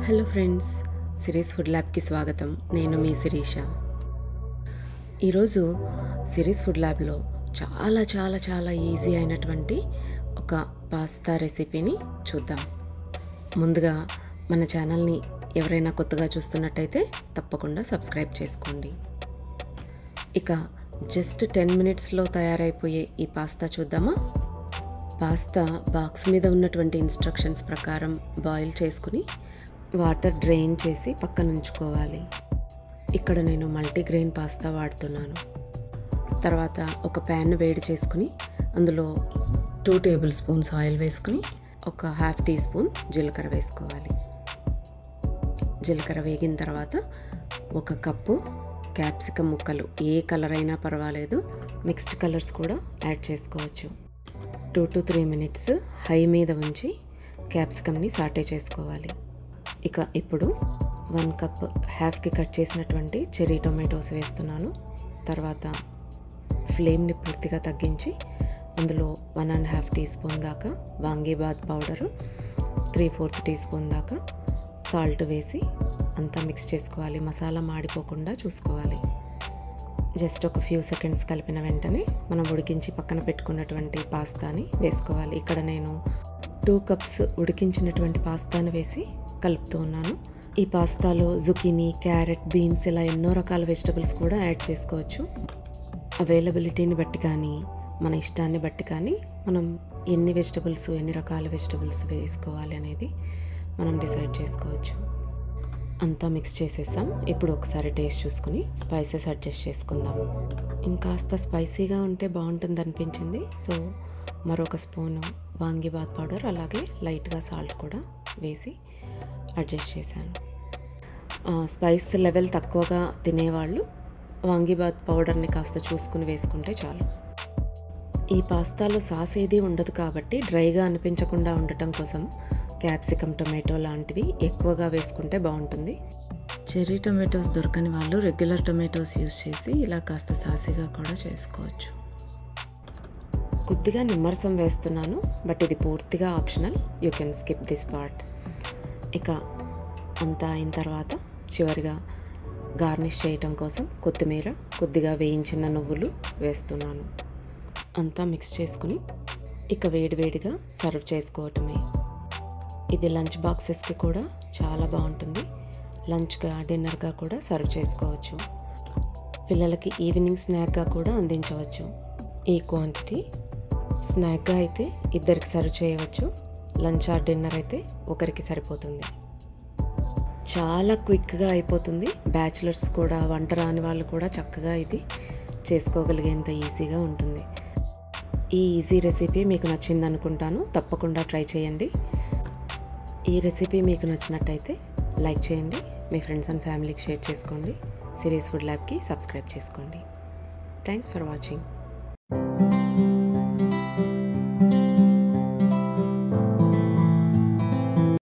hello friends series food ల్యాబ్కి స్వాగతం నేను మీ శిరీష ఈరోజు సిరీస్ ఫుడ్ ల్యాబ్లో చాలా చాలా చాలా ఈజీ అయినటువంటి ఒక పాస్తా రెసిపీని చూద్దాం ముందుగా మన ఛానల్ని ఎవరైనా కొత్తగా చూస్తున్నట్టయితే తప్పకుండా సబ్స్క్రైబ్ చేసుకోండి ఇక జస్ట్ టెన్ మినిట్స్లో తయారైపోయే ఈ పాస్తా చూద్దామా పాస్తా బాక్స్ మీద ఉన్నటువంటి ఇన్స్ట్రక్షన్స్ ప్రకారం బాయిల్ చేసుకుని వాటర్ డ్రైన్ చేసి పక్కన ఉంచుకోవాలి ఇక్కడ నేను మల్టీగ్రెయిన్ పాస్తా వాడుతున్నాను తర్వాత ఒక ప్యాన్ వేడి చేసుకుని అందులో టూ టేబుల్ స్పూన్స్ ఆయిల్ వేసుకుని ఒక హాఫ్ టీ స్పూన్ జీలకర్ర వేసుకోవాలి జీలకర్ర వేగిన తర్వాత ఒక కప్పు క్యాప్సికమ్ ముక్కలు ఏ కలర్ అయినా పర్వాలేదు మిక్స్డ్ కలర్స్ కూడా యాడ్ చేసుకోవచ్చు two to three minutes high మీద ఉంచి క్యాప్సికమ్ని సాటే చేసుకోవాలి ఇక ఇప్పుడు వన్ కప్ హాఫ్కి కట్ చేసినటువంటి చెరీ టొమాటోస్ వేస్తున్నాను తర్వాత ఫ్లేమ్ని పూర్తిగా తగ్గించి అందులో one and half teaspoon దాకా vangibath powder three fourth teaspoon దాకా సాల్ట్ వేసి అంతా మిక్స్ చేసుకోవాలి మసాలా మాడిపోకుండా చూసుకోవాలి జస్ట్ ఒక ఫ్యూ సెకండ్స్ కలిపిన వెంటనే మనం ఉడికించి పక్కన పెట్టుకున్నటువంటి పాస్తాని వేసుకోవాలి ఇక్కడ నేను టూ కప్స్ ఉడికించినటువంటి పాస్తాని వేసి కలుపుతూ ఉన్నాను ఈ పాస్తాలో జుకీనీ క్యారెట్ బీన్స్ ఇలా ఎన్నో రకాల వెజిటబుల్స్ కూడా యాడ్ చేసుకోవచ్చు అవైలబిలిటీని బట్టి కానీ మన ఇష్టాన్ని బట్టి కానీ మనం ఎన్ని వెజిటబుల్స్ ఎన్ని రకాల వెజిటబుల్స్ వేసుకోవాలి అనేది మనం డిసైడ్ చేసుకోవచ్చు అంతా మిక్స్ చేసేసాం ఇప్పుడు ఒకసారి టేస్ట్ చూసుకుని స్పైసెస్ అడ్జస్ట్ చేసుకుందాం ఇంకాస్త స్పైసీగా ఉంటే బాగుంటుంది అనిపించింది సో మరొక స్పూను వాంగిబాత్ పౌడర్ అలాగే లైట్గా సాల్ట్ కూడా వేసి అడ్జస్ట్ చేశాను స్పైస్ లెవెల్ తక్కువగా తినేవాళ్ళు వాంగిబాత్ పౌడర్ని కాస్త చూసుకుని వేసుకుంటే చాలు ఈ పాస్తాలో సాస్ ఏది ఉండదు కాబట్టి డ్రైగా అనిపించకుండా ఉండటం కోసం క్యాప్సికమ్ టొమాటో లాంటివి ఎక్కువగా వేసుకుంటే బాగుంటుంది చెర్రీ టొమాటోస్ దొరకని వాళ్ళు రెగ్యులర్ టొమాటోస్ యూస్ చేసి ఇలా కాస్త సాసిగా కూడా చేసుకోవచ్చు కొద్దిగా నిమ్మరసం వేస్తున్నాను బట్ ఇది పూర్తిగా optional you can skip this part ఇక అంతా అయిన తర్వాత చివరిగా గార్నిష్ చేయటం కోసం కొత్తిమీర కొద్దిగా వేయించిన నువ్వులు వేస్తున్నాను అంతా మిక్స్ చేసుకుని ఇక వేడివేడిగా సర్వ్ చేసుకోవటమే ఇది లంచ్ బాక్సెస్కి కూడా చాలా బాగుంటుంది లంచ్గా డిన్నర్గా కూడా సర్వ్ చేసుకోవచ్చు పిల్లలకి ఈవినింగ్ స్నాక్గా కూడా అందించవచ్చు ఈ క్వాంటిటీ స్నాక్గా అయితే ఇద్దరికి సర్వ్ చేయవచ్చు లంచ్ ఆర్ డిన్నర్ అయితే ఒకరికి సరిపోతుంది చాలా క్విక్గా అయిపోతుంది బ్యాచిలర్స్ కూడా వంట రాని వాళ్ళు కూడా చక్కగా ఇది చేసుకోగలిగేంత ఈజీగా ఉంటుంది ఈ ఈజీ రెసిపీ మీకు నచ్చింది అనుకుంటాను తప్పకుండా ట్రై చేయండి ఈ రెసిపీ మీకు నచ్చినట్టయితే లైక్ చేయండి మీ ఫ్రెండ్స్ అండ్ ఫ్యామిలీకి షేర్ చేసుకోండి సిరీస్ ఫుడ్ ల్యాబ్కి సబ్స్క్రైబ్ చేసుకోండి థ్యాంక్స్ ఫర్ వాచింగ్